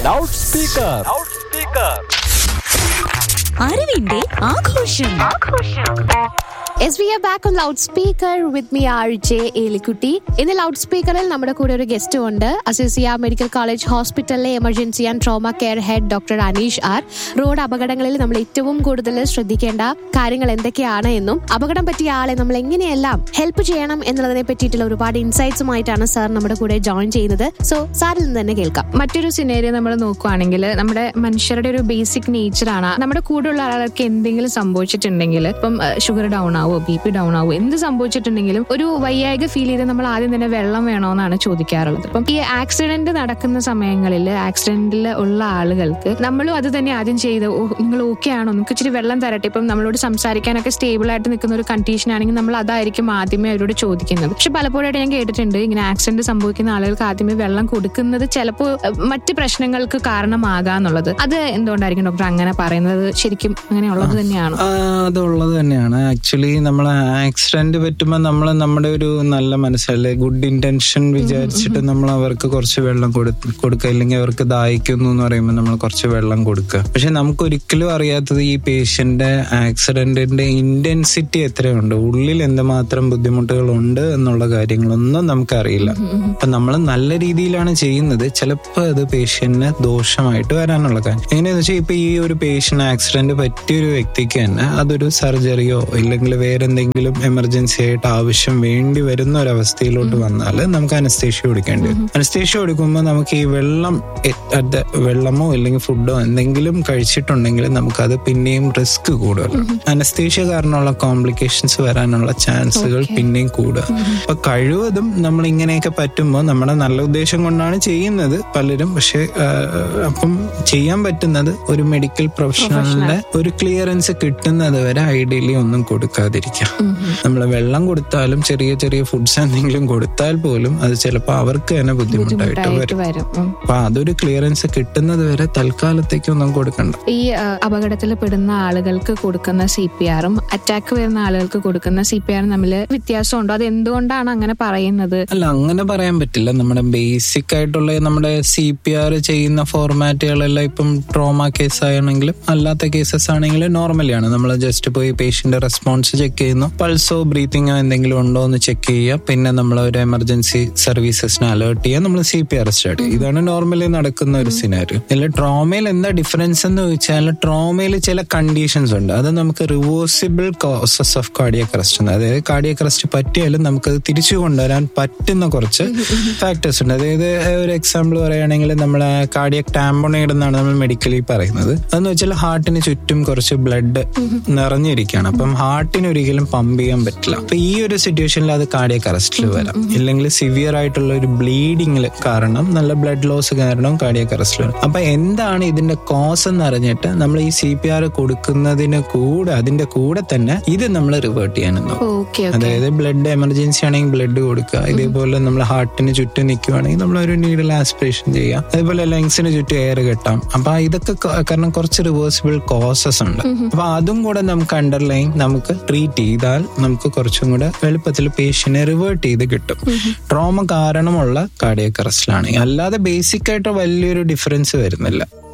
Loud loudspeaker അറിവിന്റെ ആഘോഷം yes we are back on loudspeaker with me R J Elikutty ഇന്ന് ലൗഡ് സ്പീക്കറിൽ നമ്മുടെ കൂടെ ഒരു ഗസ്റ്റ് ഉണ്ട് അസോസിയ മെഡിക്കൽ കോളേജ് ഹോസ്പിറ്റലിലെ emergency and trauma care head doctor Aneesh R റോഡ് അപകടങ്ങളിൽ നമ്മൾ ഏറ്റവും കൂടുതൽ ശ്രദ്ധിക്കേണ്ട കാര്യങ്ങൾ എന്തൊക്കെയാണ് എന്നും അപകടം പറ്റിയ ആളെ നമ്മൾ എങ്ങനെയെല്ലാം ഹെൽപ്പ് ചെയ്യണം എന്നുള്ളതിനെ പറ്റിയിട്ടുള്ള ഒരുപാട് ഇൻസൈറ്റ്സുമായിട്ടാണ് സാർ നമ്മുടെ കൂടെ ജോയിൻ ചെയ്യുന്നത് സോ സാറിൽ നിന്ന് തന്നെ കേൾക്കാം മറ്റൊരു സിനേറിയോ നമ്മൾ നോക്കുവാണെങ്കിൽ നമ്മുടെ മനുഷ്യരുടെ ഒരു ബേസിക് നേച്ചറാണ് നമ്മുടെ കൂടെയുള്ള ആളുകൾക്ക് എന്തെങ്കിലും സംഭവിച്ചിട്ടുണ്ടെങ്കിൽ ഇപ്പം ഷുഗർ ഡൗൺ ആവോ ബി പി ഡൗൺ ആവോ എന്ത് സംഭവിച്ചിട്ടുണ്ടെങ്കിലും ഒരു വയ്യായിക ഫീൽ ചെയ്ത് നമ്മൾ ആദ്യം തന്നെ വെള്ളം വേണോന്നാണ് ചോദിക്കാറുള്ളത് അപ്പം ഈ ആക്സിഡന്റ് നടക്കുന്ന സമയങ്ങളിൽ ആക്സിഡന്റിൽ ഉള്ള ആളുകൾക്ക് നമ്മളും അത് തന്നെ ആദ്യം ചെയ്ത് ഓ നിങ്ങൾ ഓക്കെ ആണോ നിങ്ങൾക്ക് ഇച്ചിരി വെള്ളം തരട്ടെ ഇപ്പം നമ്മളോട് സംസാരിക്കാനൊക്കെ സ്റ്റേബിൾ ആയിട്ട് നിൽക്കുന്ന ഒരു കണ്ടീഷൻ ആണെങ്കിൽ നമ്മൾ അതായിരിക്കും ആദ്യമേ അവരോട് ചോദിക്കുന്നത് പക്ഷെ പലപ്പോഴായിട്ട് ഞാൻ കേട്ടിട്ടുണ്ട് ഇങ്ങനെ ആക്സിഡന്റ് സംഭവിക്കുന്ന ആളുകൾക്ക് ആദ്യമേ വെള്ളം കൊടുക്കുന്നത് ചിലപ്പോൾ മറ്റ് പ്രശ്നങ്ങൾക്ക് കാരണമാകാന്നുള്ളത് അത് എന്തുകൊണ്ടായിരിക്കും ഡോക്ടർ അങ്ങനെ പറയുന്നത് ശരിക്കും അങ്ങനെയുള്ളത് തന്നെയാണോ ആ, അതുള്ളത് തന്നെയാണ് ആക്ച്വലി നമ്മൾ ആക്സിഡന്റ് പറ്റുമ്പോൾ നമ്മൾ നമ്മുടെ ഒരു നല്ല മനസ്സല്ലേ ഗുഡ് ഇന്റൻഷൻ വിചാരിച്ചിട്ട് നമ്മൾ അവർക്ക് കുറച്ച് വെള്ളം കൊടു- കൊടുക്കുക അല്ലെങ്കിൽ അവർക്ക് ദാഹിക്കുന്നു എന്ന് പറയുമ്പോൾ നമ്മൾ കുറച്ച് വെള്ളം കൊടുക്കുക പക്ഷെ നമുക്ക് ഒരിക്കലും അറിയാത്തത് ഈ പേഷ്യന്റ് ആക്സിഡന്റിന്റെ ഇന്റൻസിറ്റി എത്രയുണ്ട് ഉള്ളിൽ എന്തുമാത്രം ബുദ്ധിമുട്ടുകൾ ഉണ്ട് എന്നുള്ള കാര്യങ്ങളൊന്നും നമുക്കറിയില്ല അപ്പൊ നമ്മൾ നല്ല രീതിയിലാണ് ചെയ്യുന്നത് ചിലപ്പോൾ അത് പേഷ്യന്റിന് ദോഷമായിട്ട് വരാനുള്ള കാര്യം എങ്ങനെയാന്ന് വെച്ചാൽ ഇപ്പൊ ഈ ഒരു പേഷ്യന്റ് ആക്സിഡന്റ് പറ്റിയ ഒരു വ്യക്തിക്ക് തന്നെ അതൊരു സർജറിയോ ഇല്ലെങ്കിൽ വേറെ എന്തെങ്കിലും എമർജൻസി ആയിട്ട് ആവശ്യം വേണ്ടി വരുന്ന ഒരു അവസ്ഥയിലോട്ട് വന്നാൽ നമുക്ക് അനസ്തേഷ്യ കൊടുക്കേണ്ടി വരും അനസ്തേഷ്യ കൊടുക്കുമ്പോൾ നമുക്ക് ഈ വെള്ളം എ- അത് വെള്ളമോ അല്ലെങ്കിൽ ഫുഡോ എന്തെങ്കിലും കഴിച്ചിട്ടുണ്ടെങ്കിൽ നമുക്കത് പിന്നെയും റിസ്ക് കൂടുതൽ അനസ്തേഷ്യ കാരണമുള്ള കോംപ്ലിക്കേഷൻസ് വരാനുള്ള ചാൻസുകൾ പിന്നെയും കൂടുക അപ്പൊ കഴിവതും നമ്മൾ ഇങ്ങനെയൊക്കെ പറ്റുമ്പോൾ നമ്മുടെ നല്ല ഉദ്ദേശം കൊണ്ടാണ് ചെയ്യുന്നത് പലരും പക്ഷെ ആ, അപ്പം ചെയ്യാൻ പറ്റുന്നത് ഒരു മെഡിക്കൽ പ്രൊഫഷണലിന്റെ ഒരു ക്ലിയറൻസ് കിട്ടുന്നത് വരെ ഐഡിയലി ഒന്നും കൊടുക്കാതിരിക്കാം നമ്മൾ വെള്ളം കൊടുത്താലും ചെറിയ ചെറിയ ഫുഡ്സ് എന്തെങ്കിലും കൊടുത്താൽ പോലും അത് ചിലപ്പോൾ അവർക്ക് തന്നെ ബുദ്ധിമുട്ടായിട്ട് ആയിട്ട് വരും വരും ഉം. അപ്പൊ അതൊരു ക്ലിയറൻസ് കിട്ടുന്നത് വരെ തൽക്കാലത്തേക്ക് ഒന്നും കൊടുക്കണ്ട ഈ അപകടത്തിൽ പെടുന്ന ആളുകൾക്ക് കൊടുക്കുന്ന സി പി ആറും അറ്റാക്ക് വരുന്ന ആളുകൾക്ക് കൊടുക്കുന്ന സി പി ആറും തമ്മിൽ വ്യത്യാസമുണ്ടോ അത് എന്തുകൊണ്ടാണ് അങ്ങനെ പറയുന്നത് അല്ല അങ്ങനെ പറയാൻ പറ്റില്ല നമ്മുടെ ബേസിക് ആയിട്ടുള്ള നമ്മുടെ സി പി ആർ ചെയ്യുന്ന ഫോർമാറ്റുകളെല്ലാം ഇപ്പം ട്രോമ കേസ് ആണെങ്കിലും അല്ലാത്ത കേസസ് ആണെങ്കിലും നോർമലിയാണ് നമ്മൾ ജസ്റ്റ് പോയി പേഷ്യന്റ് റെസ്പോൺസ് ചെക്ക് ചെയ്യുന്നു പൾസോ ബ്രീത്തിങ്ങോ എന്തെങ്കിലും ഉണ്ടോ എന്ന് ചെക്ക് ചെയ്യുക പിന്നെ നമ്മൾ ഒരു എമർജൻസി സർവീസസിനെ അലേർട്ട് ചെയ്യുക നമ്മൾ സി പി ആർ സ്റ്റാർട്ട് ചെയ്യും ഇതാണ് നോർമലി നടക്കുന്ന ഒരു സിനാരി ഇതിൽ ട്രോമയിൽ എന്താ ഡിഫറൻസ് എന്ന് ചോദിച്ചാൽ ട്രോമയിൽ ചില കണ്ടീഷൻസ് ഉണ്ട് അത് നമുക്ക് reversible causes of cardiac arrest ഉണ്ട് അതായത് കാർഡിയക് അറസ്റ്റ് പറ്റിയാലും നമുക്കത് തിരിച്ചു കൊണ്ടുവരാൻ പറ്റുന്ന കുറച്ച് ഫാക്ടേഴ്സ് ഉണ്ട് അതായത് ഒരു എക്സാമ്പിൾ പറയുകയാണെങ്കിൽ നമ്മൾ കാർഡിയക് ടാമ്പോണൈഡ് എന്നാണ് നമ്മൾ മെഡിക്കലി പറയുന്നത് അതെന്ന് വെച്ചാൽ ഹാർട്ടിന് ചുറ്റും കുറച്ച് ബ്ലഡ് നിറഞ്ഞിരിക്കുകയാണ് അപ്പം ഹാർട്ടിന് ഒരിക്കലും പമ്പ് ചെയ്യാൻ പറ്റില്ല അപ്പൊ ഈ ഒരു സിറ്റുവേഷനിൽ അത് കാർഡിയക് അറസ്റ്റിൽ വരാം ഇല്ലെങ്കിൽ സിവിയർ ആയിട്ടുള്ള ഒരു ബ്ലീഡിങ്ങിൽ കാരണം നല്ല ബ്ലഡ് ലോസ് കാരണം കാർഡിയക് അറസ്റ്റിൽ വരും അപ്പൊ എന്താണ് ഇതിന്റെ കോസ് എന്ന് അറിഞ്ഞിട്ട് നമ്മൾ ഈ സി പി ആർ കൊടുക്കുന്നതിന് കൂടെ അതിന്റെ കൂടെ തന്നെ ഇത് നമ്മൾ റിവേർട്ട് ചെയ്യാനും നോക്കും ഓക്കെ അതായത് ബ്ലഡ് എമർജൻസി ആണെങ്കിൽ ബ്ലഡ് കൊടുക്കുക ഇതേപോലെ നമ്മൾ ഹാർട്ടിന് ചുറ്റും നിൽക്കുവാണെങ്കിൽ നമ്മൾ ഒരു നീഡിൽ ആസ്പിറേഷൻ ചെയ്യുക അതേപോലെ ലങ്സിന് ചുറ്റും എയർ കെട്ടാം അപ്പൊ ഇതൊക്കെ ക- കാരണം കുറച്ച് റിവേഴ്സിബിൾ കോസസ് ഉണ്ട് അപ്പൊ അതും കൂടെ നമുക്ക് അണ്ടർലൈൻ നമുക്ക് ട്രീറ്റ് ചെയ്താൽ നമുക്ക് കുറച്ചും കൂടെ എളുപ്പത്തിൽ പേഷ്യനെ റിവേർട്ട് ചെയ്ത് കിട്ടും ട്രോമ കാരണമുള്ള കാർഡിയക് അറസ്റ്റിലാണ് അല്ലാതെ ബേസിക് ആയിട്ട് വലിയൊരു ഡിഫറൻസ് വരുന്നില്ല